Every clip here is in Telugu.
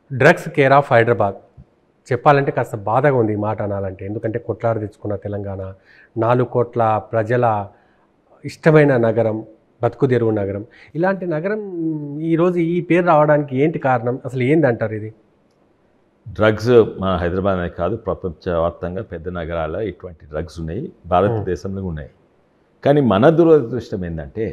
డ్రగ్స్ కేర్ ఆఫ్ హైదరాబాద్ చెప్పాలంటే కాస్త బాధగా ఉంది ఈ మాట అనాలంటే ఎందుకంటే కొట్లాడి తెచ్చుకున్న తెలంగాణ నాలుగు కోట్ల ప్రజల ఇష్టమైన నగరం బతుకుదెరువు నగరం ఇలాంటి నగరం ఈరోజు ఈ పేరు రావడానికి ఏంటి కారణం అసలు ఏంది అంటారు ఇది డ్రగ్స్ మన హైదరాబాద్ అనే కాదు ప్రపంచవ్యాప్తంగా పెద్ద నగరాల్లో ఇటువంటి డ్రగ్స్ ఉన్నాయి భారతదేశంలో ఉన్నాయి కానీ మన దురదృష్టం ఏంటంటే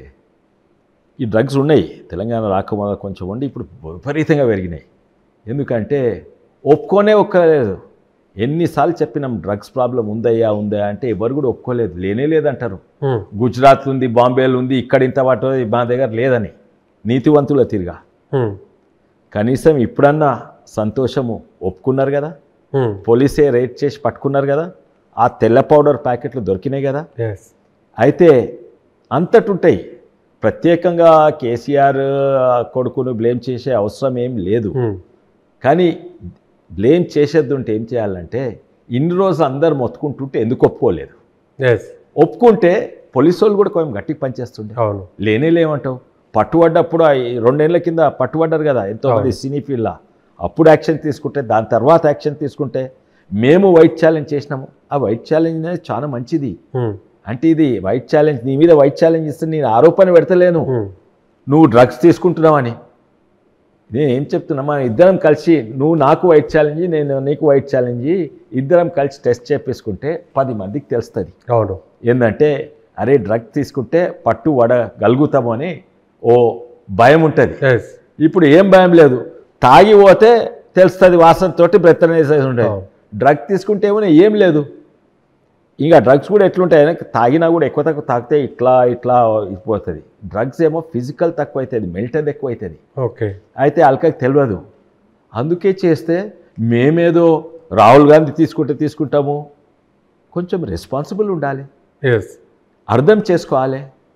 ఈ డ్రగ్స్ ఉన్నాయి తెలంగాణ రాకముందు కొంచెం ఉండి ఇప్పుడు విపరీతంగా పెరిగినాయి ఎందుకంటే ఒప్పుకోనే ఒక్కలేదు ఎన్నిసార్లు చెప్పినాం డ్రగ్స్ ప్రాబ్లం ఉందయ్యా ఉందా అంటే ఎవరు కూడా ఒప్పుకోలేదు లేనే లేదంటారు హ్మ్. గుజరాత్ ఉంది బాంబేలో ఉంది ఇక్కడ ఇంత వాటి మా దగ్గర లేదని నీతివంతుల తిరిగా హ్మ్. కనీసం ఇప్పుడన్నా సంతోషము ఒప్పుకున్నారు కదా హ్మ్. పోలీసే రేట్ చేసి పట్టుకున్నారు కదా ఆ తెల్ల పౌడర్ ప్యాకెట్లు దొరికినాయి కదా ఎస్ అయితే అంతటుంటాయి ప్రత్యేకంగా కేసీఆర్ కొడుకును బ్లేమ్ చేసే అవసరం ఏం లేదు హ్మ్. కానీ బ్లేమ్ చేసేది ఉంటే ఏం చేయాలంటే ఇన్ని రోజులు అందరు మొత్తుకుంటుంటే ఎందుకు ఒప్పుకోలేదు ఎస్ ఒప్పుకుంటే పోలీసు వాళ్ళు కూడా కొంచెం గట్టిగా పనిచేస్తుండే అవును లేనే లేమంటావు పట్టుబడ్డప్పుడు ఆ ఈ రెండేళ్ల కింద పట్టుబడ్డారు కదా ఎంతోమంది సినీ ఫీల్డ్లో అప్పుడు యాక్షన్ తీసుకుంటే దాని తర్వాత యాక్షన్ తీసుకుంటే మేము వైట్ ఛాలెంజ్ చేసినాము ఆ వైట్ ఛాలెంజ్ అనేది చాలా మంచిది హ్మ్. అంటే ఇది వైట్ ఛాలెంజ్ నీ మీద వైట్ ఛాలెంజ్ ఇస్తే నేను ఆరోపణ పెడతలేను హ్మ్. నువ్వు డ్రగ్స్ తీసుకుంటున్నావని నేను ఏం చెప్తున్నా మనం ఇద్దరం కలిసి నువ్వు నాకు వైట్ ఛాలెంజ్ నేను నీకు వైట్ ఛాలెంజ్ ఇద్దరం కలిసి టెస్ట్ చేపించుకుంటే పది మందికి తెలుస్తుంది అవును ఏంటంటే అరే డ్రగ్ తీసుకుంటే పట్టు వడగలుగుతాము అని ఓ భయం ఉంటుంది ఎస్ ఇప్పుడు ఏం భయం లేదు తాగి పోతే తెలుస్తుంది వాసనతోటి బ్రెత్తనేసేసి ఉంటాయి అవును. డ్రగ్ తీసుకుంటే ఏమైనా ఏం లేదు ఇంకా డ్రగ్స్ కూడా ఎట్లుంటాయి అంటే తాగినా కూడా ఎక్కువ తక్కువ తాగితే ఇట్లా ఇట్లా అయిపోతుంది డ్రగ్స్ ఏమో ఫిజికల్ తక్కువ అవుతుంది మెల్టెడ్ ఎక్కువ అవుతుంది ఓకే అయితే అల్కకి తెలియదు అందుకే చేస్తే మేమేదో రాహుల్ గాంధీ తీసుకుంటే తీసుకుంటాము కొంచెం రెస్పాన్సిబుల్ ఉండాలి ఎస్ అర్థం చేసుకోవాలి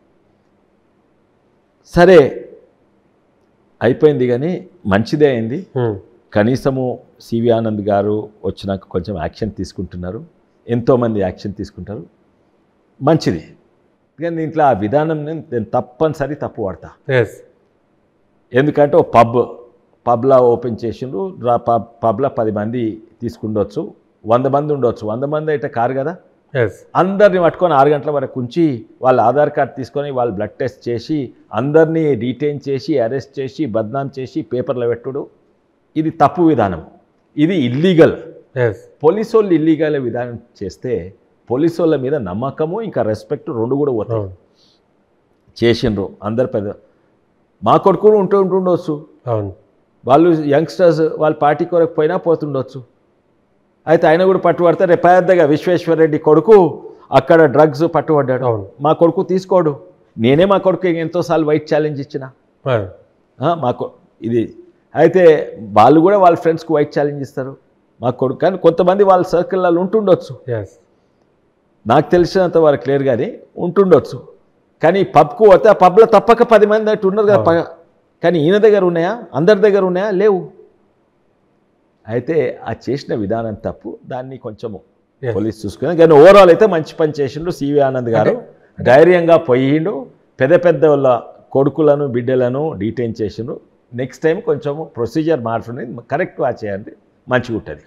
సరే అయిపోయింది కానీ మంచిదే అయింది హ్మ్. కనీసము సివి ఆనంద్ గారు వచ్చినాక కొంచెం యాక్షన్ తీసుకుంటున్నారు ఎంతోమంది యాక్షన్ తీసుకుంటారు మంచిది కానీ దీంట్లో ఆ విధానం నేను నేను తప్పనిసరి తప్పు పడతా ఎస్ ఎందుకంటే ఓ పబ్ పబ్లా ఓపెన్ చేసిండ్రు రా- పబ్ పబ్లో పది మంది తీసుకుండొచ్చు వంద మంది ఉండొచ్చు వంద మంది అయితే కారు కదా ఎస్ అందరిని పట్టుకొని ఆరు గంటల వరకు ఉంచి వాళ్ళ ఆధార్ కార్డ్ తీసుకొని వాళ్ళు బ్లడ్ టెస్ట్ చేసి అందరినీ డీటైన్ చేసి అరెస్ట్ చేసి బద్నాం చేసి పేపర్లో పెట్టుడు ఇది తప్పు విధానం ఇది ఇల్లీగల్ ఎస్ పోలీసు వాళ్ళు ఇల్లీగల్ విధానం చేస్తే పోలీసు వాళ్ళ మీద నమ్మకము ఇంకా రెస్పెక్ట్ రెండు కూడా పోతాయి అవును చేసిండ్రు అందరు పెద్ద మా కొడుకులు ఉంటూ ఉంటుండొచ్చు అవును వాళ్ళు యంగ్స్టర్స్ వాళ్ళ పార్టీ కొరకు పోయినా పోతుండొచ్చు అయితే ఆయన కూడా పట్టుబడితే రేపు పెద్దగా విశ్వేశ్వరరెడ్డి కొడుకు అక్కడ డ్రగ్స్ పట్టుబడ్డాడు అవును మా కొడుకు తీసుకోడు నేనే మా కొడుకు ఎంతోసార్లు వైట్ ఛాలెంజ్ ఇచ్చిన అవును. ఆ, మా కొ- ఇది అయితే వాళ్ళు కూడా వాళ్ళ ఫ్రెండ్స్కి వైట్ ఛాలెంజ్ ఇస్తారు మా కొడుకు కానీ కొంతమంది వాళ్ళ సర్కిల్లో ఉంటుండొచ్చు ఎస్ నాకు తెలిసినంత వరకు క్లియర్ కానీ ఉంటుండొచ్చు కానీ పబ్కు పోతే ఆ పబ్లో తప్పక పది మంది అట్టు ఉన్నారు కదా పగ కానీ ఈయన దగ్గర ఉన్నాయా అందరి దగ్గర ఉన్నాయా లేవు అయితే ఆ చేసిన విధానం తప్పు దాన్ని కొంచెము Yes. పోలీస్ చూసుకుని కానీ ఓవరాల్ అయితే మంచి పని చేసిండు సివి ఆనంద్ గారు ధైర్యంగా పోయిండు పెద్ద పెద్ద వాళ్ళ కొడుకులను బిడ్డలను డీటైన్ చేసిండు నెక్స్ట్ టైం కొంచెము ప్రొసీజర్ మార్చుని కరెక్ట్గా చేయండి మంచిగా ఉంటుంది